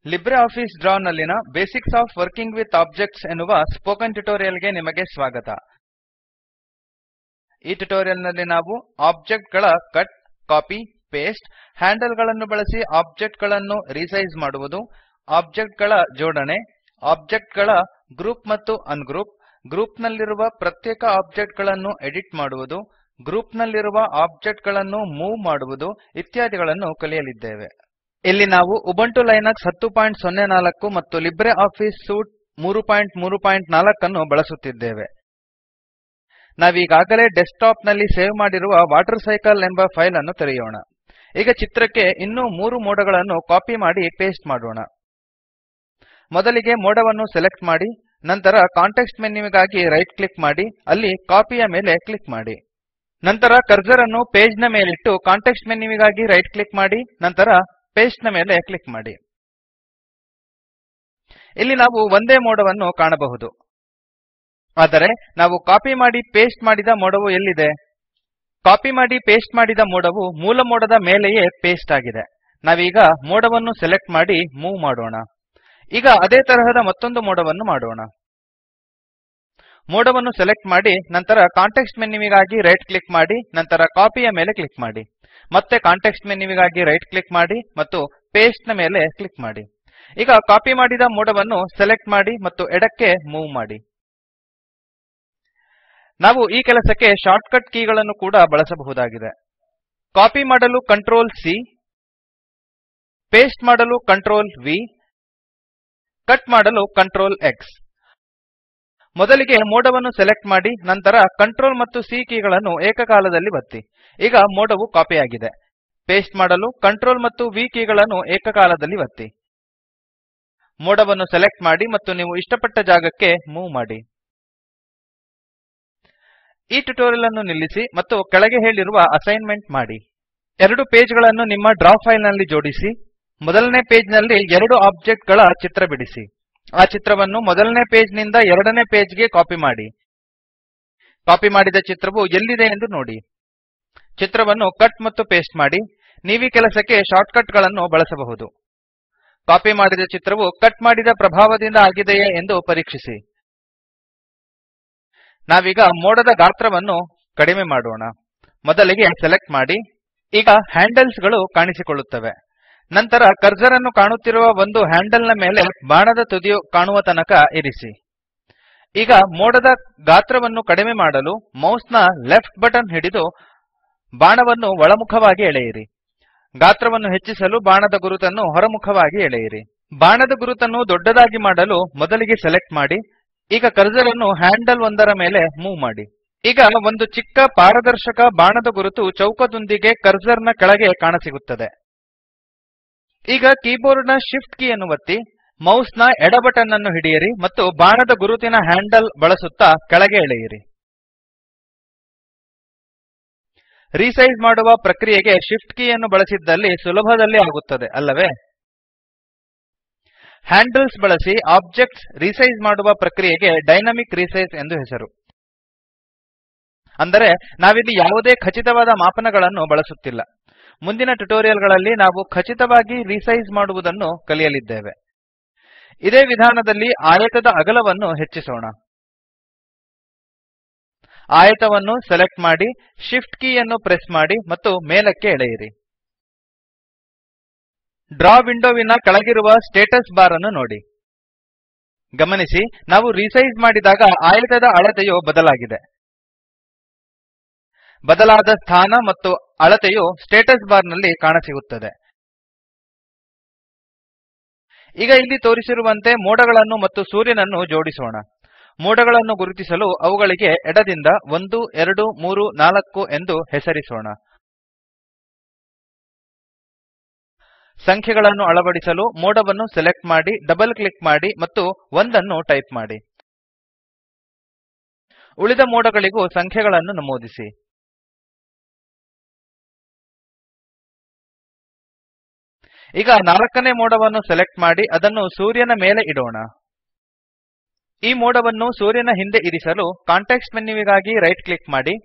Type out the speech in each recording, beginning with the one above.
Libre Office Draw ನಲ್ಲಿನ basics of working with objects ಎನ್ನುವ spoken tutorial ಗೆ ನಿಮಗೆ ಸ್ವಾಗತ ಈ ಟ್ಯುಟೋರಿಯಲ್ ನಲ್ಲಿ ನಾವು ಆಬ್ಜೆಕ್ಟ್ ಗಳ ಕಟ್ ಕಾಪಿ ಪೇಸ್ಟ್ ಹ್ಯಾಂಡಲ್ ಗಳನ್ನು ಬಳಸಿ ಆಬ್ಜೆಕ್ಟ್ ಗಳನ್ನು ರಿಸೈಜ್ ಮಾಡುವುದು ಆಬ್ಜೆಕ್ಟ್ ಗಳ ಜೋಡಣೆ ಆಬ್ಜೆಕ್ಟ್ ಗಳ ಗ್ರೂಪ್ ಮತ್ತು ಅನ್ಗ್ರೂಪ್ ಗ್ರೂಪ್ ನಲ್ಲಿರುವ ಪ್ರತ್ಯೇಕ ಆಬ್ಜೆಕ್ಟ್ ಗಳನ್ನು ಎಡಿಟ್ ಮಾಡುವುದು ಗ್ರೂಪ್ ನಲ್ಲಿರುವ ಆಬ್ಜೆಕ್ಟ್ ಗಳನ್ನು ಮೂವ್ ಮಾಡುವುದು ಇತ್ಯಾದಿಗಳನ್ನು ಕಲಿಯಲಿದ್ದೇವೆ ಇಲ್ಲಿ ನಾವು ಉಬುಂಟು ಲೈನಕ್ಸ್ 1004 ಮತ್ತು ಲಿಬ್ರೆ ಆಫೀಸ್ ಸೂಟ್ 334 ಅನ್ನು ಬಳಸುತ್ತಿದ್ದೇವೆ ನಾವೀಗಾಗಲೇ ಡೆಸ್ಕ್ಟಾಪ್ ನಲ್ಲಿ ಸೇವ್ ಮಾಡಿರುವ ವಾಟರ್ಸೈಕಲ್ ಎಂಬ ಫೈಲ್ ಅನ್ನು ತೆರೆಯೋಣ ಈಗ ಚಿತ್ರಕ್ಕೆ ಇನ್ನೂ ಮೂರು ಮೋಡಗಳನ್ನು ಕಾಪಿ ಮಾಡಿ ಪೇಸ್ಟ್ ಮಾಡೋಣ ಮೊದಲಿಗೆ ಮೋಡವನ್ನು ಸೆಲೆಕ್ಟ್ ಮಾಡಿ ನಂತರ ಕಾಂಟೆಕ್ಸ್ಟ್ ಮೆನ್ಯುವಿಗಾಗಿ ರೈಟ್ ಕ್ಲಿಕ್ ಮಾಡಿ ಅಲ್ಲಿ ಕಾಪಿ ಯ ಮೇಲೆ ಕ್ಲಿಕ್ ಮಾಡಿ ನಂತರ ಕರ್ಸರ್ ಅನ್ನು ಪೇಜ್ ನ ಮೇಲಿಟ್ಟು ಕಾಂಟೆಕ್ಸ್ಟ್ ಮೆನ್ಯುವಿಗಾಗಿ ರೈಟ್ ಕ್ಲಿಕ್ ಮಾಡಿ ನಂತರ ಪೇಸ್ಟ್ ನ ಮೇಲೆ ಕ್ಲಿಕ್ ಮಾಡಿ ಇಲ್ಲಿ ನಾವು ಒಂದೇ ಮೋಡವನ್ನು ಕಾಣಬಹುದು ಆದರೆ ನಾವು ಕಾಪಿ ಮಾಡಿ ಪೇಸ್ಟ್ ಮಾಡಿದ ಮೋಡವು ಎಲ್ಲಿದೆ ಕಾಪಿ ಮಾಡಿ ಪೇಸ್ಟ್ ಮಾಡಿದ ಮೋಡವು ಮೂಲ ಮೋಡದ ಮೇಲೆಯೇ ಪೇಸ್ಟ್ ಆಗಿದೆ ನಾವೀಗ ಮೋಡವನ್ನು ಸೆಲೆಕ್ಟ್ ಮಾಡಿ ಮೂವ್ ಮಾಡೋಣ ಈಗ ಅದೇ ತರಹದ ಮತ್ತೊಂದು ಮೋಡವನ್ನು ಮಾಡೋಣ ಮೋಡವನ್ನು ಸೆಲೆಕ್ಟ್ ಮಾಡಿ ನಂತರ ಕಾಂಟೆಕ್ಸ್ಟ್ ಮೆನ್ಯುವಿಗಾಗಿ ರೈಟ್ ಕ್ಲಿಕ್ ಮಾಡಿ ನಂತರ ಕಾಪಿಯ ಮೇಲೆ ಕ್ಲಿಕ್ ಮಾಡಿ ಮತ್ತೆ ಕಾಂಟೆಕ್ಸ್ಟ್ ಮೆನ್ಯುವಿಗಾಗಿ ರೈಟ್ ಕ್ಲಿಕ್ ಮಾಡಿ ಮತ್ತು ಪೇಸ್ಟ್ ನ ಮೇಲೆ ಕ್ಲಿಕ್ ಮಾಡಿ ಈಗ ಕಾಪಿ ಮಾಡಿದ ಮೋಡವನ್ನು ಸೆಲೆಕ್ಟ್ ಮಾಡಿ ಮತ್ತು ಎಡಕ್ಕೆ ಮೂವ್ ಮಾಡಿ ನಾವು ಈ ಕೆಲಸಕ್ಕೆ ಶಾರ್ಟ್ಕಟ್ ಕೀಗಳನ್ನು ಕೂಡ ಬಳಸಬಹುದಾಗಿದೆ ಕಾಪಿ ಮಾಡಲು ಕಂಟ್ರೋಲ್ C ಪೇಸ್ಟ್ ಮಾಡಲು ಕಂಟ್ರೋಲ್ V ಕಟ್ ಮಾಡಲು ಕಂಟ್ರೋಲ್ X ಮೊದಲಿಗೆ ಮೋಡವನ್ನು ಸೆಲೆಕ್ಟ್ ಮಾಡಿ ನಂತರ ಕಂಟ್ರೋಲ್ ಮತ್ತು C ಕೀಗಳನ್ನು ಏಕಕಾಲದಲ್ಲಿ ಒತ್ತಿ ಈಗ ಮೋಡವು ಕಾಪಿಯಾಗಿದೆ ಪೇಸ್ಟ್ ಮಾಡಲು ಕಂಟ್ರೋಲ್ ಮತ್ತು V ಕೀಗಳನ್ನು ಏಕಕಾಲದಲ್ಲಿ ಒತ್ತಿ ಮೋಡವನ್ನು ಸೆಲೆಕ್ಟ್ ಮಾಡಿ ಮತ್ತು ನೀವು ಇಷ್ಟಪಟ್ಟ ಜಾಗಕ್ಕೆ ಮೂವ್ ಮಾಡಿ ಈ ಟ್ಯುಟೋರಿಯಲ್ ಅನ್ನು ನಿಲ್ಲಿಸಿ ಮತ್ತು ಕೆಳಗೆ ಹೇಳಿರುವ ಅಸೈನ್ಮೆಂಟ್ ಮಾಡಿ ಎರಡು ಪೇಜ್ ಗಳನ್ನು ನಿಮ್ಮ ಡ್ರಾ ಫೈಲ್ ನಲ್ಲಿ ಜೋಡಿಸಿ ಮೊದಲನೇ ಪೇಜ್ ನಲ್ಲಿ ಎರಡು ಆಬ್ಜೆಕ್ಟ್ ಗಳ ಚಿತ್ರ ಬಿಡಿಸಿ ಆ ಚಿತ್ರವನ್ನು ಮೊದಲನೇ ಪೇಜ್ ನಿಂದ ಎರಡನೇ ಪೇಜ್ ಗೆ ಕಾಪಿ ಮಾಡಿ ಕಾಪಿ ಮಾಡಿದ ಚಿತ್ರವು ಎಲ್ಲಿದೆ ಎಂದು ನೋಡಿ ಚಿತ್ರವನ್ನು ಕಟ್ ಮತ್ತು ಪೇಸ್ಟ್ ಮಾಡಿ ನೀವೀ ಕೆಲಸಕ್ಕೆ ಶಾರ್ಟ್ಕಟ್ ಗಳನ್ನು ಬಳಸಬಹುದು ಕಾಪಿ ಮಾಡಿದ ಚಿತ್ರವು ಕಟ್ ಮಾಡಿದ ಪ್ರಭಾವದಿಂದ ಆಗಿದೆಯೇ ಎಂದು ಪರೀಕ್ಷಿಸಿ ನಾವೀಗ ಮೋಡದ ಗಾತ್ರವನ್ನು ಕಡಿಮೆ ಮಾಡೋಣ ಮೊದಲಿಗೆ ಸೆಲೆಕ್ಟ್ ಮಾಡಿ ಈಗ ಹ್ಯಾಂಡಲ್ಸ್ ಗಳು ಕಾಣಿಸಿಕೊಳ್ಳುತ್ತವೆ ನಂತರ ಕರ್ಸರ್ ಅನ್ನು ಕಾಣುತ್ತಿರುವ ಒಂದು ಹ್ಯಾಂಡಲ್ ನ ಮೇಲೆ ಬಾಣದ ತುದಿಯು ಕಾಣುವ ತನಕ ಇರಿಸಿ ಈಗ ಮೋಡದ ಗಾತ್ರವನ್ನು ಕಡಿಮೆ ಮಾಡಲು ಮೌಸ್ ನ ಲೆಫ್ಟ್ ಬಟನ್ ಹಿಡಿದು ಬಾಣವನ್ನು ಒಳಮುಖವಾಗಿ ಎಳೆಯಿರಿ ಗಾತ್ರವನ್ನು ಹೆಚ್ಚಿಸಲು ಬಾಣದ ಗುರುತನ್ನು ಹೊರಮುಖವಾಗಿ ಎಳೆಯಿರಿ ಬಾಣದ ಗುರುತನ್ನು ದೊಡ್ಡದಾಗಿ ಮಾಡಲು ಮೊದಲಿಗೆ ಸೆಲೆಕ್ಟ್ ಮಾಡಿ ಈಗ ಕರ್ಸರ್ ಅನ್ನು ಹ್ಯಾಂಡಲ್ ಒಂದರ ಮೇಲೆ ಮೂವ್ ಮಾಡಿ ಈಗ ಒಂದು ಚಿಕ್ಕ ಪಾರದರ್ಶಕ ಬಾಣದ ಗುರುತು ಚೌಕದೊಂದಿಗೆ ಕರ್ಸರ್ ನ ಕೆಳಗೆ ಕಾಣಸಿಗುತ್ತದೆ ಈಗ ಕೀಬೋರ್ಡ್ ನ Shift ಕೀಯನ್ನು ಒತ್ತಿ ಮೌಸ್ ನ ಎಡ ಬಟನ್ ಅನ್ನು ಹಿಡಿಯಿರಿ ಮತ್ತು ಬಾಣದ ಗುರುತಿನ ಹ್ಯಾಂಡಲ್ ಬಳಸುತ್ತಾ ಕೆಳಗೆ ಎಳೆಯಿರಿ ರಿಸೈಜ್ ಮಾಡುವ ಪ್ರಕ್ರಿಯೆಗೆ Shift ಕೀಯನ್ನು ಬಳಸಿದ್ದಲ್ಲಿ ಸುಲಭದಲ್ಲಿ ಆಗುತ್ತದೆ ಅಲ್ಲವೇ ಹ್ಯಾಂಡಲ್ಸ್ ಬಳಸಿ ಆಬ್ಜೆಕ್ಟ್ಸ್ ರಿಸೈಜ್ ಮಾಡುವ ಪ್ರಕ್ರಿಯೆಗೆ ಡೈನಾಮಿಕ್ ರಿಸೈಜ್ ಎಂದು ಹೆಸರು ಅಂದರೆ ನಾವಿಲ್ಲಿ ಯಾವುದೇ ಖಚಿತವಾದ ಮಾಪನಗಳನ್ನು ಬಳಸುತ್ತಿಲ್ಲ ಮುಂದಿನ ಟ್ಯುಟೋರಿಯಲ್ ಗಳಲ್ಲಿ ನಾವು ಖಚಿತವಾಗಿ ರಿಸೈಜ್ ಮಾಡುವುದನ್ನು ಕಲಿಯಲಿದ್ದೇವೆ ಇದೇ ವಿಧಾನದಲ್ಲಿ ಆಯತದ ಅಗಲವನ್ನು ಹೆಚ್ಚಿಸೋಣ ಆಯತವನ್ನು ಸೆಲೆಕ್ಟ್ ಮಾಡಿ Shift ಕೀಯನ್ನು ಪ್ರೆಸ್ ಮಾಡಿ ಮತ್ತು ಮೇಲಕ್ಕೆ ಎಳೆಯಿರಿ ಡ್ರಾ ವಿಂಡೋವಿನ ಕೆಳಗಿರುವ ಸ್ಟೇಟಸ್ ಬಾರ್ ಅನ್ನು ನೋಡಿ ಗಮನಿಸಿ ನಾವು ರಿಸೈಜ್ ಮಾಡಿದಾಗ ಆಯತದ ಅಳತೆಯು ಬದಲಾಗಿದೆ ಬದಲಾದ ಸ್ಥಾನ ಮತ್ತು ಅಳತೆಯು ಸ್ಟೇಟಸ್ ಬಾರ್ ನಲ್ಲಿ ಕಾಣಸಿಗುತ್ತದೆ ಈಗ ಇಲ್ಲಿ ತೋರಿಸಿರುವಂತೆ ಮೋಡಗಳನ್ನು ಮತ್ತು ಸೂರ್ಯನನ್ನು ಜೋಡಿಸೋಣ ಮೋಡಗಳನ್ನು ಗುರುತಿಸಲು ಅವುಗಳಿಗೆ ಎಡದಿಂದ 1 2 3 4 ಎಂದು ಹೆಸರಿಸೋಣ ಸಂಖ್ಯೆಗಳನ್ನು ಅಳವಡಿಸಲು ಮೋಡವನ್ನು ಸೆಲೆಕ್ಟ್ ಮಾಡಿ ಡಬಲ್ ಕ್ಲಿಕ್ ಮಾಡಿ ಮತ್ತು 1 ಅನ್ನು ಟೈಪ್ ಮಾಡಿ ಉಳಿದ ಮೋಡಗಳಿಗೂ ಸಂಖ್ಯೆಗಳನ್ನು ನಮೂದಿಸಿ ಈಗ ನಾಲ್ಕನೇ ಮೋಡವನ್ನು ಸೆಲೆಕ್ಟ್ ಮಾಡಿ ಅದನ್ನು ಸೂರ್ಯನ ಮೇಲೆ ಇಡೋಣ ಈ ಮೋಡವನ್ನು ಸೂರ್ಯನ ಹಿಂದೆ ಇರಿಸಲು ಕಾಂಟೆಕ್ಸ್ಟ್ ಮೆನ್ಯುವಿಗಾಗಿ ರೈಟ್ ಕ್ಲಿಕ್ ಮಾಡಿ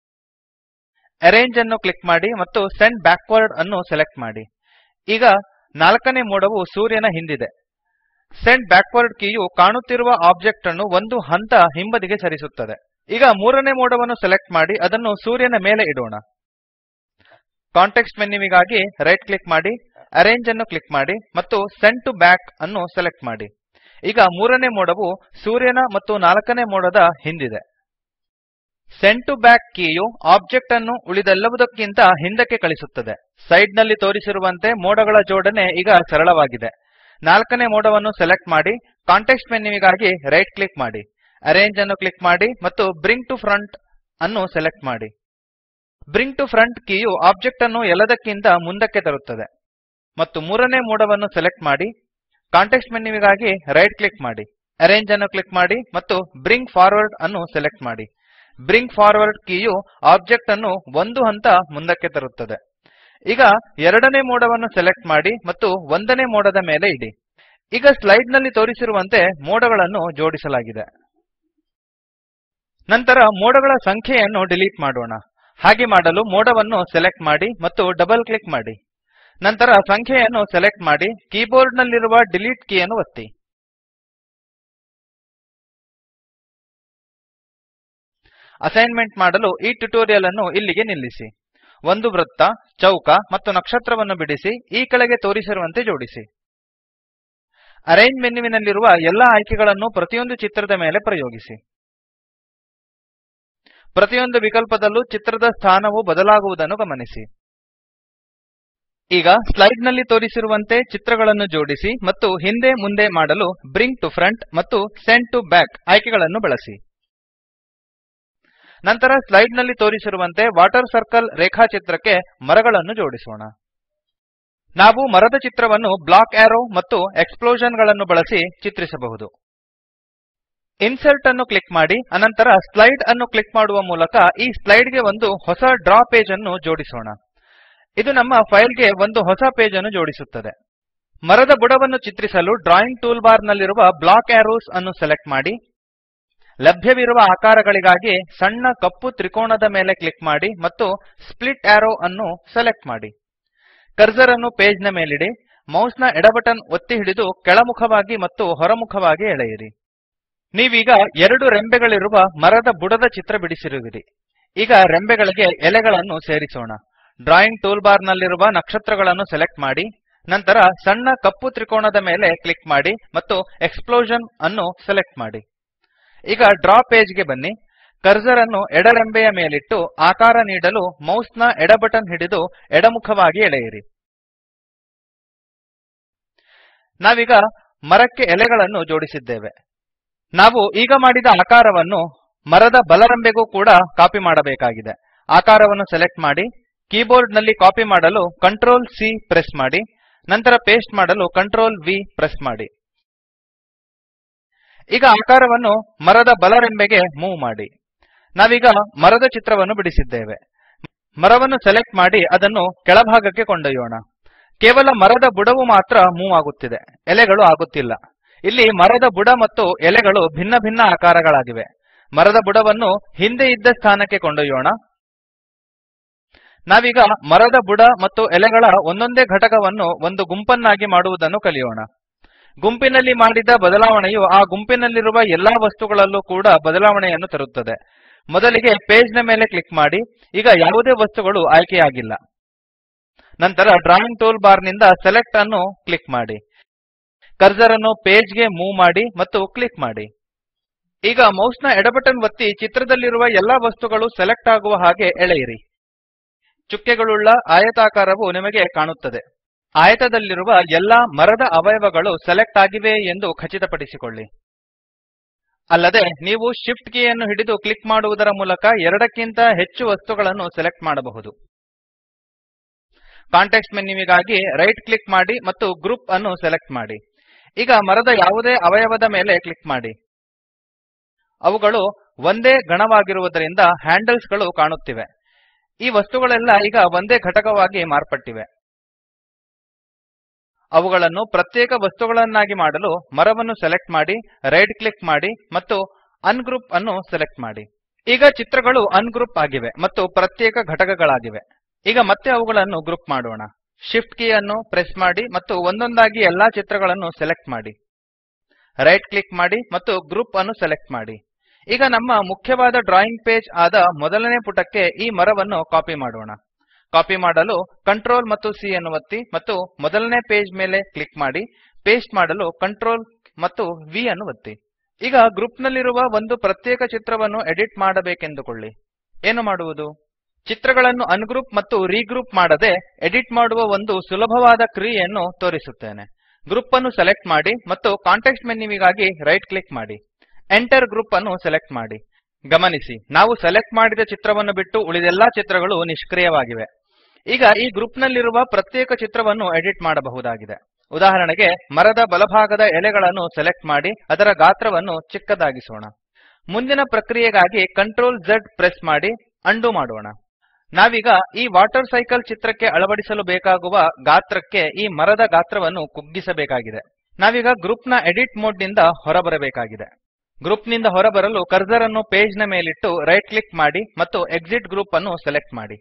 ಅರೇಂಜ್ ಅನ್ನು ಕ್ಲಿಕ್ ಮಾಡಿ ಮತ್ತು ಸೆಂಡ್ ಬ್ಯಾಕ್ವರ್ಡ್ ಅನ್ನು ಸೆಲೆಕ್ಟ್ ಮಾಡಿ ಈಗ ನಾಲ್ಕನೇ ಮೋಡವು ಸೂರ್ಯನ ಹಿಂದಿದೆ ಸೆಂಡ್ ಬ್ಯಾಕ್ವರ್ಡ್ ಕೀಯು ಕಾಣುತ್ತಿರುವ ಆಬ್ಜೆಕ್ಟ್ ಅನ್ನು ಒಂದು ಹಂತ ಹಿಂಬದಿಗೆ ಸರಿಸುತ್ತದೆ ಈಗ ಮೂರನೇ ಮೋಡವನ್ನು ಸೆಲೆಕ್ಟ್ ಮಾಡಿ ಅದನ್ನು ಸೂರ್ಯನ ಮೇಲೆ ಇಡೋಣ ಕಾಂಟೆಕ್ಸ್ಟ್ ಮೆನ್ಯುವಿಗಾಗಿ ರೈಟ್ ಕ್ಲಿಕ್ ಮಾಡಿ ಅರೇಂಜ್ ಅನ್ನು ಕ್ಲಿಕ್ ಮಾಡಿ ಮತ್ತು ಸೆಂಡ್ ಟು ಬ್ಯಾಕ್ ಅನ್ನು ಸೆಲೆಕ್ಟ್ ಮಾಡಿ ಈಗ ಮೂರನೇ ಮೋಡವು ಸೂರ್ಯನ ಮತ್ತು ನಾಲ್ಕನೇ ಮೋಡದ ಹಿಂದಿದೆ ಸೆಂಡ್ ಟು ಬ್ಯಾಕ್ ಕೀಯು ಆಬ್ಜೆಕ್ಟ್ ಅನ್ನು ಉಳಿದೆಲ್ಲವುದಕ್ಕಿಂತ ಹಿಂದಕ್ಕೆ ಕಳಿಸುತ್ತದೆ ಸೈಡ್ ನಲ್ಲಿ ತೋರಿಸಿರುವಂತೆ ಮೋಡಗಳ ಜೋಡಣೆ ಈಗ ಸರಳವಾಗಿದೆ ನಾಲ್ಕನೇ ಮೋಡವನ್ನು ಸೆಲೆಕ್ಟ್ ಮಾಡಿ ಕಾಂಟೆಕ್ಸ್ಟ್ ಮೆನ್ಯುವಿಗಾಗಿ ರೈಟ್ ಕ್ಲಿಕ್ ಮಾಡಿ ಅರೇಂಜ್ ಅನ್ನು ಕ್ಲಿಕ್ ಮಾಡಿ ಮತ್ತು ಬ್ರಿಂಗ್ ಟು ಫ್ರಂಟ್ ಅನ್ನು ಸೆಲೆಕ್ಟ್ ಮಾಡಿ ಬ್ರಿಂಗ್ ಟು ಫ್ರಂಟ್ ಕೀಯು ಆಬ್ಜೆಕ್ಟ್ ಅನ್ನು ಎಲ್ಲದಕ್ಕಿಂತ ಮುಂದಕ್ಕೆ ತರುತ್ತದೆ ಮತ್ತು ಮೂರನೇ ಮೋಡವನ್ನು ಸೆಲೆಕ್ಟ್ ಮಾಡಿ ಕಾಂಟೆಕ್ಸ್ಟ್ ಮೆನ್ಯುವಿಗಾಗಿ ರೈಟ್ ಕ್ಲಿಕ್ ಮಾಡಿ ಅರೇಂಜ್ ಅನ್ನು ಕ್ಲಿಕ್ ಮಾಡಿ ಮತ್ತು ಬ್ರಿಂಗ್ ಫಾರ್ವರ್ಡ್ ಅನ್ನು ಸೆಲೆಕ್ಟ್ ಮಾಡಿ ಬ್ರಿಂಗ್ ಫಾರ್ವರ್ಡ್ ಕೀಯು ಆಬ್ಜೆಕ್ಟ್ ಅನ್ನು ಒಂದು ಹಂತ ಮುಂದಕ್ಕೆ ತರುತ್ತದೆ ಈಗ ಎರಡನೇ ಮೋಡವನ್ನು ಸೆಲೆಕ್ಟ್ ಮಾಡಿ ಮತ್ತು ಒಂದನೇ ಮೋಡದ ಮೇಲೆ ಇಡಿ ಈಗ ಸ್ಲೈಡ್ ನಲ್ಲಿ ತೋರಿಸಿರುವಂತೆ ಮೋಡಗಳನ್ನು ಜೋಡಿಸಲಾಗಿದೆ ನಂತರ ಮೋಡಗಳ ಸಂಖ್ಯೆಯನ್ನು ಡಿಲೀಟ್ ಮಾಡೋಣ ಹಾಗೆ ಮಾಡಲು ಮೋಡವನ್ನು ಸೆಲೆಕ್ಟ್ ಮಾಡಿ ಮತ್ತು ಡಬಲ್ ಕ್ಲಿಕ್ ಮಾಡಿ ನಂತರ ಸಂಖ್ಯೆಯನ್ನು ಸೆಲೆಕ್ಟ್ ಮಾಡಿ ಕೀಬೋರ್ಡ್ ನಲ್ಲಿರುವ ಡಿಲೀಟ್ ಕೀಯನ್ನು ಒತ್ತಿ ಅಸೈನ್ಮೆಂಟ್ ಮಾಡಲು ಈ ಟ್ಯುಟೋರಿಯಲ್ ಅನ್ನು ಇಲ್ಲಿಗೆ ನಿಲ್ಲಿಸಿ ಒಂದು ವೃತ್ತ ಚೌಕ ಮತ್ತು ನಕ್ಷತ್ರವನ್ನು ಬಿಡಿಸಿ ಈ ಕೆಳಗೆ ತೋರಿಸಿರುವಂತೆ ಜೋಡಿಸಿ ಅರೇಂಜ್ ಮೆನ್ಯುವಿನಲ್ಲಿರುವ ಎಲ್ಲಾ ಆಯ್ಕೆಗಳನ್ನು ಪ್ರತಿಯೊಂದು ಚಿತ್ರದ ಮೇಲೆ ಪ್ರಯೋಗಿಸಿ ಪ್ರತಿಯೊಂದು ವಿಕಲ್ಪದಲ್ಲೂ ಚಿತ್ರದ ಸ್ಥಾನವು ಬದಲಾಗುವುದನ್ನು ಗಮನಿಸಿ ಈಗ ಸ್ಲೈಡ್ ನಲ್ಲಿ ತೋರಿಸಿರುವಂತೆ ಚಿತ್ರಗಳನ್ನು ಜೋಡಿಸಿ ಮತ್ತು ಹಿಂದೆ ಮುಂದೆ ಮಾಡಲು ಬ್ರಿಂಗ್ ಟು ಫ್ರಂಟ್ ಮತ್ತು ಸೆಂಡ್ ಟು ಬ್ಯಾಕ್ ಆಯ್ಕೆಗಳನ್ನು ಬಳಸಿ ನಂತರ ಸ್ಲೈಡ್ ನಲ್ಲಿ ತೋರಿಸಿರುವಂತೆ ವಾಟರ್ ಸರ್ಕಲ್ ರೇಖಾಚಿತ್ರಕ್ಕೆ ಮರಗಳನ್ನು ಜೋಡಿಸೋಣ ನಾವು ಮರದ ಚಿತ್ರವನ್ನು ಬ್ಲಾಕ್ ಆರೋ ಮತ್ತು ಎಕ್ಸ್ಪ್ಲೋಷನ್ ಗಳನ್ನು ಬಳಸಿ ಚಿತ್ರಿಸಬಹುದು ಇನ್ಸರ್ಟ್ ಅನ್ನು ಕ್ಲಿಕ್ ಮಾಡಿ ಅನಂತರ ಸ್ಲೈಡ್ ಅನ್ನು ಕ್ಲಿಕ್ ಮಾಡುವ ಮೂಲಕ ಈ ಸ್ಲೈಡ್ ಗೆ ಒಂದು ಹೊಸ ಡ್ರಾ ಪೇಜ್ ಅನ್ನು ಜೋಡಿಸೋಣ ಇದು ನಮ್ಮ ಫೈಲ್ ಗೆ ಒಂದು ಹೊಸ ಪೇಜ್ ಅನ್ನು ಜೋಡಿಸುತ್ತದೆ ಮರದ ಬುಡವನ್ನು ಚಿತ್ರಿಸಲು ಡ್ರಾಯಿಂಗ್ ಟೂಲ್ ಬಾರ್ ನಲ್ಲಿರುವ ಬ್ಲಾಕ್ ಆರೋಸ್ ಅನ್ನು ಸೆಲೆಕ್ಟ್ ಮಾಡಿ ಲಭ್ಯವಿರುವ ಆಕಾರಗಳಿಗಾಗಿ ಸಣ್ಣ ಕಪ್ಪು ತ್ರಿಕೋಣದ ಮೇಲೆ ಕ್ಲಿಕ್ ಮಾಡಿ ಮತ್ತು ಸ್ಪ್ಲಿಟ್ ಆರೋ ಅನ್ನು ಸೆಲೆಕ್ಟ್ ಮಾಡಿ ಕರ್ಸರ್ ಅನ್ನು ಪೇಜ್ ನ ಮೇಲಿಡಿ ಮೌಸ್ ನ ಎಡ ಬಟನ್ ಒತ್ತಿ ಹಿಡಿದು ಕೆಳಮುಖವಾಗಿ ಮತ್ತು ಹೊರಮುಖವಾಗಿ ಎಳೆಯಿರಿ ನೀವೀಗ ಎರಡು ರೆಂಬೆಗಳಿರುವ ಮರದ ಬುಡದ ಚಿತ್ರ ಬಿಡಿಸಿರುವಿರಿ ಈಗ ರೆಂಬೆಗಳಿಗೆ ಎಲೆಗಳನ್ನು ಸೇರಿಸೋಣ ಡ್ರಾಯಿಂಗ್ ಟೂಲ್ ಬಾರ್ ನಲ್ಲಿರುವ ನಕ್ಷತ್ರಗಳನ್ನು ಸೆಲೆಕ್ಟ್ ಮಾಡಿ ನಂತರ ಸಣ್ಣ ಕಪ್ಪು ತ್ರಿಕೋಣದ ಮೇಲೆ ಕ್ಲಿಕ್ ಮಾಡಿ ಮತ್ತು ಎಕ್ಸ್ಪ್ಲೋಷನ್ ಅನ್ನು ಸೆಲೆಕ್ಟ್ ಮಾಡಿ ಈಗ ಡ್ರಾ ಪೇಜ್ ಗೆ ಬನ್ನಿ ಕರ್ಸರ್ ಅನ್ನು ಎಡರೆಂಬೆಯ ಮೇಲಿಟ್ಟು ಆಕಾರ ನೀಡಲು ಮೌಸ್ ನ ಎಡ ಬಟನ್ ಹಿಡಿದು ಎಡಮುಖವಾಗಿ ಎಳೆಯಿರಿ ನಾವೀಗ ಮರಕ್ಕೆ ಎಲೆಗಳನ್ನು ಜೋಡಿಸಿದ್ದೇವೆ ನಾವು ಈಗ ಮಾಡಿದ ಆಕಾರವನ್ನು ಮರದ ಬಲರೆಂಬೆಗೂ ಕೂಡ ಕಾಪಿ ಮಾಡಬೇಕಾಗಿದೆ ಆಕಾರವನ್ನು ಸೆಲೆಕ್ಟ್ ಮಾಡಿ ಕೀಬೋರ್ಡ್ ನಲ್ಲಿ ಕಾಪಿ ಮಾಡಲು Ctrl C ಪ್ರೆಸ್ ಮಾಡಿ ನಂತರ ಪೇಸ್ಟ್ ಮಾಡಲು Ctrl V ಪ್ರೆಸ್ ಮಾಡಿ ಈಗ ಆಕಾರವನ್ನು ಮರದ ಬಲರೆಂಬೆಗೆ ಮೂವ್ ಮಾಡಿ ನಾವೀಗ ಮರದ ಚಿತ್ರವನ್ನು ಬಿಡಿಸಿದ್ದೇವೆ ಮರವನ್ನು ಸೆಲೆಕ್ಟ್ ಮಾಡಿ ಅದನ್ನು ಕೆಳಭಾಗಕ್ಕೆ ಕೊಂಡೊಯ್ಯೋಣ ಕೇವಲ ಮರದ ಬುಡವು ಮಾತ್ರ ಮೂವ್ ಆಗುತ್ತಿದೆ ಎಲೆಗಳು ಆಗುತ್ತಿಲ್ಲ ಇಲ್ಲಿ ಮರದ ಬುಡ ಮತ್ತು ಎಲೆಗಳು ಭಿನ್ನ ಭಿನ್ನ ಆಕಾರಗಳಾಗಿವೆ ಮರದ ಬುಡವನ್ನು ಹಿಂದೆ ಇದ್ದ ಸ್ಥಾನಕ್ಕೆ ಕೊಂಡೊಯ್ಯೋಣ ನಾವೀಗ ಮರದ ಬುಡ ಮತ್ತು ಎಲೆಗಳ ಒಂದೊಂದೇ ಘಟಕವನ್ನು ಒಂದು ಗುಂಪನ್ನಾಗಿ ಮಾಡುವುದನ್ನು ಕಲಿಯೋಣ ಗುಂಪಿನಲ್ಲಿ ಮಾಡಿದ ಬದಲಾವಣೆಯು ಆ ಗುಂಪಿನಲ್ಲಿರುವ ಎಲ್ಲಾ ವಸ್ತುಗಳಲ್ಲೂ ಕೂಡ ಬದಲಾವಣೆಯನ್ನು ತರುತ್ತದೆ ಮೊದಲಿಗೆ ಪೇಜ್ ನ ಮೇಲೆ ಕ್ಲಿಕ್ ಮಾಡಿ ಈಗ ಯಾವುದೇ ವಸ್ತುಗಳು ಆಯ್ಕೆಯಾಗಿಲ್ಲ ನಂತರ ಡ್ರಾಯಿಂಗ್ ಟೂಲ್ ಬಾರ್ ನಿಂದ ಸೆಲೆಕ್ಟ್ ಅನ್ನು ಕ್ಲಿಕ್ ಮಾಡಿ ಕರ್ಸರ್ ಅನ್ನು ಪೇಜ್ ಗೆ ಮೂವ್ ಮಾಡಿ ಮತ್ತು ಕ್ಲಿಕ್ ಮಾಡಿ ಈಗ ಮೌಸ್ ನ ಎಡ ಬಟನ್ ಒತ್ತಿ ಚಿತ್ರದಲ್ಲಿರುವ ಎಲ್ಲಾ ವಸ್ತುಗಳು ಸೆಲೆಕ್ಟ್ ಆಗುವ ಹಾಗೆ ಎಳೆಯಿರಿ ಚುಕ್ಕೆಗಳುಳ್ಳ ಆಯತಾಕಾರವು ನಿಮಗೆ ಕಾಣುತ್ತದೆ ಆಯತದಲ್ಲಿರುವ ಎಲ್ಲಾ ಮರದ ಅವಯವಗಳು ಸೆಲೆಕ್ಟ್ ಆಗಿವೆ ಎಂದು ಖಚಿತಪಡಿಸಿಕೊಳ್ಳಿ ಅಲ್ಲದೆ ನೀವು Shift ಕೀಯನ್ನು ಹಿಡಿದು ಕ್ಲಿಕ್ ಮಾಡುವುದರ ಮೂಲಕ ಎರಡಕ್ಕಿಂತ ಹೆಚ್ಚು ವಸ್ತುಗಳನ್ನು ಸೆಲೆಕ್ಟ್ ಮಾಡಬಹುದು ಕಾಂಟೆಕ್ಸ್ಟ್ ಮೆನ್ಯುವಿಗಾಗಿ ರೈಟ್ ಕ್ಲಿಕ್ ಮಾಡಿ ಮತ್ತು ಗ್ರೂಪ್ ಅನ್ನು ಸೆಲೆಕ್ಟ್ ಮಾಡಿ ಈಗ ಮರದ ಯಾವುದೇ ಅವಯವದ ಮೇಲೆ ಕ್ಲಿಕ್ ಮಾಡಿ ಅವುಗಳು ಒಂದೇ ಗಣವಾಗಿರುವುದರಿಂದ ಹ್ಯಾಂಡಲ್ಸ್ ಗಳು ಕಾಣುತ್ತಿವೆ ಈ ವಸ್ತುಗಳೆಲ್ಲ ಈಗ ಒಂದೇ ಘಟಕವಾಗಿ ಮಾರ್ಪಟ್ಟಿವೆ ಅವುಗಳನ್ನು ಪ್ರತ್ಯೇಕ ವಸ್ತುಗಳನ್ನಾಗಿ ಮಾಡಲು ಮರವನ್ನು ಸೆಲೆಕ್ಟ್ ಮಾಡಿ ರೈಟ್ ಕ್ಲಿಕ್ ಮಾಡಿ ಮತ್ತು ಅನ್ಗ್ರೂಪ್ ಅನ್ನು ಸೆಲೆಕ್ಟ್ ಮಾಡಿ ಈಗ ಚಿತ್ರಗಳು ಅನ್ಗ್ರೂಪ್ ಆಗಿವೆ ಮತ್ತು ಪ್ರತ್ಯೇಕ ಘಟಕಗಳಾಗಿವೆ ಈಗ ಮತ್ತೆ ಅವುಗಳನ್ನು ಗ್ರೂಪ್ ಮಾಡೋಣ Shift ಕೀ ಅನ್ನು ಪ್ರೆಸ್ ಮಾಡಿ ಮತ್ತು ಒಂದೊಂದಾಗಿ ಎಲ್ಲಾ ಚಿತ್ರಗಳನ್ನು ಸೆಲೆಕ್ಟ್ ಮಾಡಿ ರೈಟ್ ಕ್ಲಿಕ್ ಮಾಡಿ ಮತ್ತು ಗ್ರೂಪ್ ಅನ್ನು ಸೆಲೆಕ್ಟ್ ಮಾಡಿ ಈಗ ನಮ್ಮ ಮುಖ್ಯವಾದ ಡ್ರಾಯಿಂಗ್ ಪೇಜ್ ಆದ ಮೊದಲನೇ ಪುಟಕ್ಕೆ ಈ ಮರವನ್ನು ಕಾಪಿ ಮಾಡೋಣ ಕಾಪಿ ಮಾಡಲು Ctrl ಮತ್ತು C ಅನ್ನು ಒತ್ತಿ ಮತ್ತು ಮೊದಲನೇ ಪೇಜ್ ಮೇಲೆ ಕ್ಲಿಕ್ ಮಾಡಿ ಪೇಸ್ಟ್ ಮಾಡಲು Ctrl ಮತ್ತು V ಅನ್ನು ಒತ್ತಿ ಈಗ ಗ್ರೂಪ್ ನಲ್ಲಿರುವ ಒಂದು ಪ್ರತ್ಯೇಕ ಚಿತ್ರವನ್ನು ಎಡಿಟ್ ಮಾಡಬೇಕೆಂದುಕೊಳ್ಳಿ ಏನು ಮಾಡುವುದು ಚಿತ್ರಗಳನ್ನು ಅನ್ಗ್ರೂಪ್ ಮತ್ತು ರೀಗ್ರೂಪ್ ಮಾಡದೆ ಎಡಿಟ್ ಮಾಡುವ ಒಂದು ಸುಲಭವಾದ ಕ್ರಿಯೆಯನ್ನು ತೋರಿಸುತ್ತೇನೆ ಗ್ರೂಪ್ ಅನ್ನು ಸೆಲೆಕ್ಟ್ ಮಾಡಿ ಮತ್ತು ಕಾಂಟೆಕ್ಸ್ಟ್ ಮೆನ್ಯುವಿಗಾಗಿ ರೈಟ್ ಕ್ಲಿಕ್ ಮಾಡಿ Enter ಗ್ರೂಪ್ ಅನ್ನು ಸೆಲೆಕ್ಟ್ ಮಾಡಿ ಗಮನಿಸಿ ನಾವು ಸೆಲೆಕ್ಟ್ ಮಾಡಿದ ಚಿತ್ರವನ್ನು ಬಿಟ್ಟು ಉಳಿದೆಲ್ಲಾ ಚಿತ್ರಗಳು ನಿಷ್ಕ್ರಿಯವಾಗಿವೆ ಈಗ ಈ ಗ್ರೂಪ್ ನಲ್ಲಿರುವ ಪ್ರತ್ಯೇಕ ಚಿತ್ರವನ್ನು ಎಡಿಟ್ ಮಾಡಬಹುದಾಗಿದೆ ಉದಾಹರಣೆಗೆ ಮರದ ಬಲಭಾಗದ ಎಲೆಗಳನ್ನು ಸೆಲೆಕ್ಟ್ ಮಾಡಿ ಅದರ ಗಾತ್ರವನ್ನು ಚಿಕ್ಕದಾಗಿಸೋಣ ಮುಂದಿನ ಪ್ರಕ್ರಿಯೆಗಾಗಿ Ctrl Z ಪ್ರೆಸ್ ಮಾಡಿ ಉಂಡೋ ಮಾಡೋಣ ನಾವೀಗ ಈ ವಾಟರ್ ಸೈಕಲ್ ಚಿತ್ರಕ್ಕೆ ಅಳವಡಿಸಲು ಬೇಕಾಗುವ ಗಾತ್ರಕ್ಕೆ ಈ ಮರದ ಗಾತ್ರವನ್ನು ಕುಗ್ಗಿಸಬೇಕಾಗಿದೆ ನಾವೀಗ ಗ್ರೂಪ್ ನ ಎಡಿಟ್ ಮೋಡ್ ನಿಂದ ಹೊರಬರಬೇಕಾಗಿದೆ ಗ್ರೂಪ್ ನಿಂದ ಹೊರಬರಲು ಕರ್ಸರ್ ಅನ್ನು ಪೇಜ್ ನ ಮೇಲಿಟ್ಟು ರೈಟ್ ಕ್ಲಿಕ್ ಮಾಡಿ ಮತ್ತು ಎಕ್ಸಿಟ್ ಗ್ರೂಪ್ ಅನ್ನು ಸೆಲೆಕ್ಟ್ ಮಾಡಿ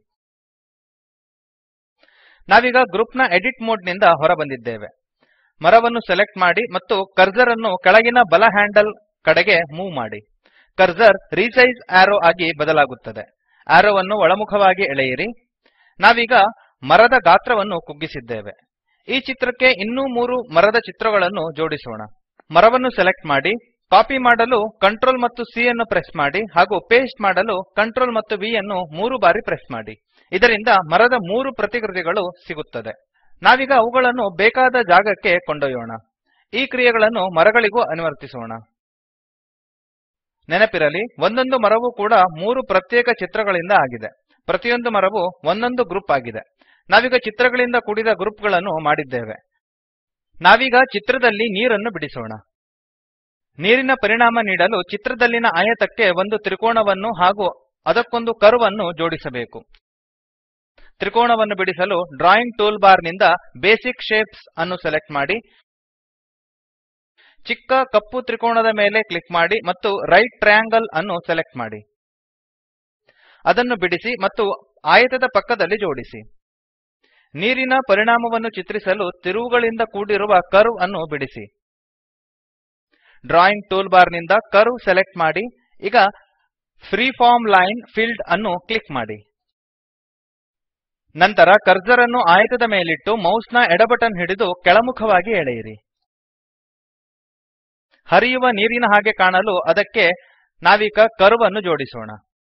ನಾವೀಗ ಗ್ರೂಪ್ ನ ಎಡಿಟ್ ಮೋಡ್ ನಿಂದ ಹೊರಬಂದಿದ್ದೇವೆ ಮರವನ್ನು ಸೆಲೆಕ್ಟ್ ಮಾಡಿ ಮತ್ತು ಕರ್ಸರ್ ಅನ್ನು ಕೆಳಗಿನ ಬಲ ಹ್ಯಾಂಡಲ್ ಕಡೆಗೆ ಮೂವ್ ಮಾಡಿ ಕರ್ಸರ್ ರಿಸೈಜ್ ಆರೋ ಆಗಿ ಬದಲಾಗುತ್ತದೆ ಆರೋವನ್ನು ಒಳಮುಖವಾಗಿ ಎಳೆಯಿರಿ ನಾವೀಗ ಮರದ ಗಾತ್ರವನ್ನು ಕುಗ್ಗಿಸಿದ್ದೇವೆ ಈ ಚಿತ್ರಕ್ಕೆ ಇನ್ನೂ ಮೂರು ಮರದ ಚಿತ್ರಗಳನ್ನು ಜೋಡಿಸೋಣ ಮರವನ್ನು ಸೆಲೆಕ್ಟ್ ಮಾಡಿ ಕಾಪಿ ಮಾಡಲು Ctrl ಮತ್ತು C ಅನ್ನು ಪ್ರೆಸ್ ಮಾಡಿ ಹಾಗೂ ಪೇಸ್ಟ್ ಮಾಡಲು Ctrl ಮತ್ತು V ಅನ್ನು ಮೂರು ಬಾರಿ ಪ್ರೆಸ್ ಮಾಡಿ ಇದರಿಂದ ಮರದ ಮೂರು ಪ್ರತಿಕೃತಿಗಳು ಸಿಗುತ್ತದೆ ನಾವೀಗ ಅವುಗಳನ್ನು ಬೇಕಾದ ಜಾಗಕ್ಕೆ ಕೊಂಡೊಯ್ಯೋಣ ಈ ಕ್ರಿಯೆಗಳನ್ನು ಮರಗಳಿಗೂ ಅನ್ವರ್ತಿಸೋಣ ನೆನಪಿರಲಿ ಒಂದೊಂದು ಮರವೂ ಕೂಡ ಮೂರು ಪ್ರತ್ಯೇಕ ಚಿತ್ರಗಳಿಂದ ಆಗಿದೆ ಪ್ರತಿಯೊಂದು ಮರವು ಒಂದೊಂದು ಗ್ರೂಪ್ ಆಗಿದೆ ನಾವೀಗ ಚಿತ್ರಗಳಿಂದ ಕೂಡಿದ ಗ್ರೂಪ್ ಗಳನ್ನು ಮಾಡಿದ್ದೇವೆ ನಾವೀಗ ಚಿತ್ರದಲ್ಲಿ ನೀರನ್ನು ಬಿಡಿಸೋಣ ನೀರಿನ ಪರಿಣಾಮ ನೀಡಲು ಚಿತ್ರದಲ್ಲಿನ ಆಯತಕ್ಕೆ ಒಂದು ತ್ರಿಕೋಣವನ್ನು ಹಾಗೂ ಅದಕ್ಕೊಂದು ಕರ್ವ್ ಅನ್ನು ಜೋಡಿಸಬೇಕು ತ್ರಿಕೋಣವನ್ನು ಬಿಡಿಸಲು ಡ್ರಾಯಿಂಗ್ ಟೂಲ್ ಬಾರ್ ನಿಂದ ಬೇಸಿಕ್ ಶೇಪ್ಸ್ ಅನ್ನು ಸೆಲೆಕ್ಟ್ ಮಾಡಿ ಚಿಕ್ಕ ಕಪ್ಪು ತ್ರಿಕೋಣದ ಮೇಲೆ ಕ್ಲಿಕ್ ಮಾಡಿ ಮತ್ತು ರೈಟ್ ಟ್ರಯಾಂಗಲ್ ಅನ್ನು ಸೆಲೆಕ್ಟ್ ಮಾಡಿ ಅದನ್ನು ಬಿಡಿಸಿ ಮತ್ತು ಆಯತದ ಪಕ್ಕದಲ್ಲಿ ಜೋಡಿಸಿ ನೀರಿನ ಪರಿಣಾಮವನ್ನು ಚಿತ್ರಿಸಲು ತಿರುವುಗಳಿಂದ ಕೂಡಿರುವ ಕರ್ವ್ ಅನ್ನು ಬಿಡಿಸಿ ಡ್ರಾಯಿಂಗ್ ಟೂಲ್ ಬಾರ್ ನಿಂದ ಕರ್ವ್ ಸೆಲೆಕ್ಟ್ ಮಾಡಿ ಈಗ ಫ್ರೀಫಾರ್ಮ್ ಲೈನ್ ಫೀಲ್ಡ್ ಅನ್ನು ಕ್ಲಿಕ್ ಮಾಡಿ ನಂತರ ಕರ್ಸರ್ ಅನ್ನು ಆಯತದ ಮೇಲಿಟ್ಟು ಮೌಸ್ನ ಎಡ ಬಟನ್ ಹಿಡಿದು ಕೆಳಮುಖವಾಗಿ ಎಳೆಯಿರಿ ಹರಿಯುವ ನೀರಿನ ಹಾಗೆ ಕಾಣಲು ಅದಕ್ಕೆ ನಾವೀಗ ಕರ್ವ್ ಅನ್ನು ಜೋಡಿಸೋಣ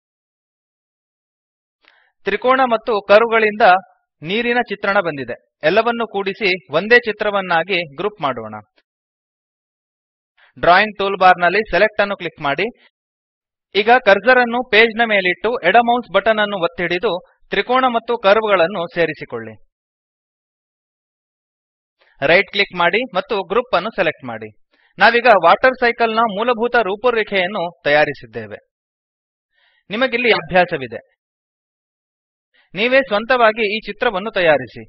ತ್ರಿಕೋಣ ಮತ್ತು ಕರ್ವ್ಗಳಿಂದ ನೀರಿನ ಚಿತ್ರಣ ಬಂದಿದೆ ಎಲ್ಲವನ್ನೂ ಕೂಡಿಸಿ ಒಂದೇ ಚಿತ್ರವನ್ನಾಗಿ ಗ್ರೂಪ್ ಮಾಡೋಣ ಡ್ರಾಯಿಂಗ್ ಟೂಲ್ ಬಾರ್ ನಲ್ಲಿ ಸೆಲೆಕ್ಟ್ ಅನ್ನು ಕ್ಲಿಕ್ ಮಾಡಿ ಈಗ ಕರ್ಸರ್ ಅನ್ನು ಪೇಜ್ ನ ಮೇಲಿಟ್ಟು ಎಡ ಮೌಸ್ ಬಟನ್ ಅನ್ನು ಒತ್ತಿ ಹಿಡಿದು ತ್ರಿಕೋಣ ಮತ್ತು ಕರ್ವ್ ಗಳನ್ನು ಸೇರಿಸಿಕೊಳ್ಳಿ ರೈಟ್ ಕ್ಲಿಕ್ ಮಾಡಿ ಮತ್ತು ಗ್ರೂಪ್ ಅನ್ನು ಸೆಲೆಕ್ಟ್ ಮಾಡಿ ನಾವೀಗ ವಾಟರ್ ಸೈಕಲ್ ನ ಮೂಲಭೂತ ರೂಪುರೇಖೆಯನ್ನು ತಯಾರಿಸಿದ್ದೇವೆ ನಿಮಗಿಲ್ಲಿ ಅಭ್ಯಾಸವಿದೆ ನೀವೇ ಸ್ವಂತವಾಗಿ ಈ ಚಿತ್ರವನ್ನು ತಯಾರಿಸಿ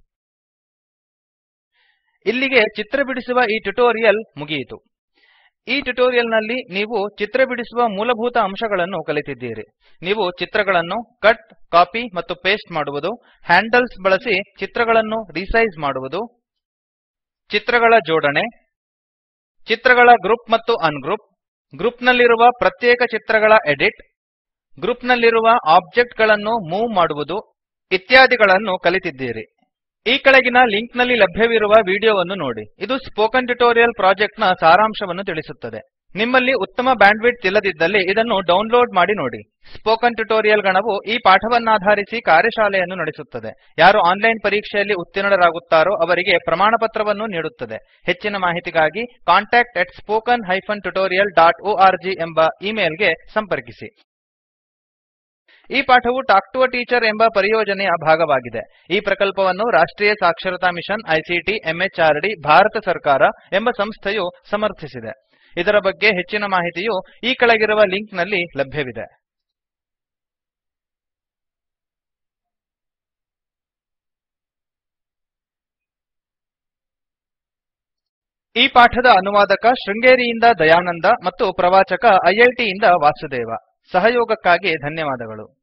ಇಲ್ಲಿಗೆ ಚಿತ್ರ ಬಿಡಿಸುವ ಈ ಟ್ಯುಟೋರಿಯಲ್ ಮುಗಿಯಿತು ಈ ಟ್ಯುಟೋರಿಯಲ್ ನಲ್ಲಿ ನೀವು ಚಿತ್ರ ಬಿಡಿಸುವ ಮೂಲಭೂತ ಅಂಶಗಳನ್ನು ಕಲಿತಿದ್ದೀರಿ ನೀವು ಚಿತ್ರಗಳನ್ನು ಕಟ್ ಕಾಪಿ ಮತ್ತು ಪೇಸ್ಟ್ ಮಾಡುವುದು ಹ್ಯಾಂಡಲ್ಸ್ ಬಳಸಿ ಚಿತ್ರಗಳನ್ನು ರಿಸೈಜ್ ಮಾಡುವುದು ಚಿತ್ರಗಳ ಜೋಡಣೆ ಚಿತ್ರಗಳ ಗ್ರೂಪ್ ಮತ್ತು ಅನ್ಗ್ರೂಪ್ ಗ್ರೂಪ್ ನಲ್ಲಿರುವ ಪ್ರತ್ಯೇಕ ಚಿತ್ರಗಳ ಎಡಿಟ್ ಗ್ರೂಪ್ ನಲ್ಲಿರುವ ಆಬ್ಜೆಕ್ಟ್ ಗಳನ್ನು ಮೂವ್ ಮಾಡುವುದು ಇತ್ಯಾದಿಗಳನ್ನು ಕಲಿತಿದ್ದೀರಿ ಈ ಕೆಳಗಿನ ಲಿಂಕ್ ನಲ್ಲಿ ಲಭ್ಯವಿರುವ ವಿಡಿಯೋವನ್ನು ನೋಡಿ ಇದು ಸ್ಪೋಕನ್ ಟ್ಯುಟೋರಿಯಲ್ ಪ್ರಾಜೆಕ್ಟ್ ನ ಸಾರಾಂಶವನ್ನು ತಿಳಿಸುತ್ತದೆ ನಿಮ್ಮಲ್ಲಿ ಉತ್ತಮ ಬ್ಯಾಂಡ್ವಿಡ್ತ್ ಇಲ್ಲದಿದ್ದಲ್ಲಿ ಇದನ್ನು ಡೌನ್ಲೋಡ್ ಮಾಡಿ ನೋಡಿ ಸ್ಪೋಕನ್ ಟ್ಯುಟೋರಿಯಲ್ ಗಣವು ಈ ಪಾಠವನ್ನಾಧಾರಿಸಿ ಕಾರ್ಯಶಾಲೆಯನ್ನು ನಡೆಸುತ್ತದೆ ಯಾರು ಆನ್ಲೈನ್ ಪರೀಕ್ಷೆಯಲ್ಲಿ ಉತ್ತೀರ್ಣರಾಗುತ್ತಾರೋ ಅವರಿಗೆ ಪ್ರಮಾಣಪತ್ರವನ್ನು ನೀಡುತ್ತದೆ ಹೆಚ್ಚಿನ ಮಾಹಿತಿಗಾಗಿ contactspoken tutorialorg ಎಂಬ ಇಮೇಲ್ ಗೆ ಸಂಪರ್ಕಿಸಿ ಈ ಪಾಠವು ಟಾಕ್ ಟು ಅ ಟೀಚರ್ ಎಂಬ ಪರಿಯೋಜನೆಯ ಭಾಗವಾಗಿದೆ ಈ ಪ್ರಕಲ್ಪವನ್ನು ರಾಷ್ಟ್ರೀಯ ಸಾಕ್ಷರತಾ ಮಿಷನ್ ಐಸಿಟಿ ಎಂಎಚಆರ್ಡಿ ಭಾರತ ಸರ್ಕಾರ ಎಂಬ ಸಂಸ್ಥೆಯು ಸಮರ್ಥಿಸಿದೆ ಇದರ ಬಗ್ಗೆ ಹೆಚ್ಚಿನ ಮಾಹಿತಿಯು ಈ ಕೆಳಗಿರುವ ಲಿಂಕ್ ನಲ್ಲಿ ಲಭ್ಯವಿದೆ ಈ ಪಾಠದ ಅನುವಾದಕ ಶೃಂಗೇರಿಯಿಂದ ದಯಾನಂದ ಮತ್ತು ಪ್ರವಾಚಕ ಐಐಟಿ ಯಿಂದ ವಾಸುದೇವ ಸಹಯೋಗಕ್ಕಾಗಿ ಧನ್ಯವಾದಗಳು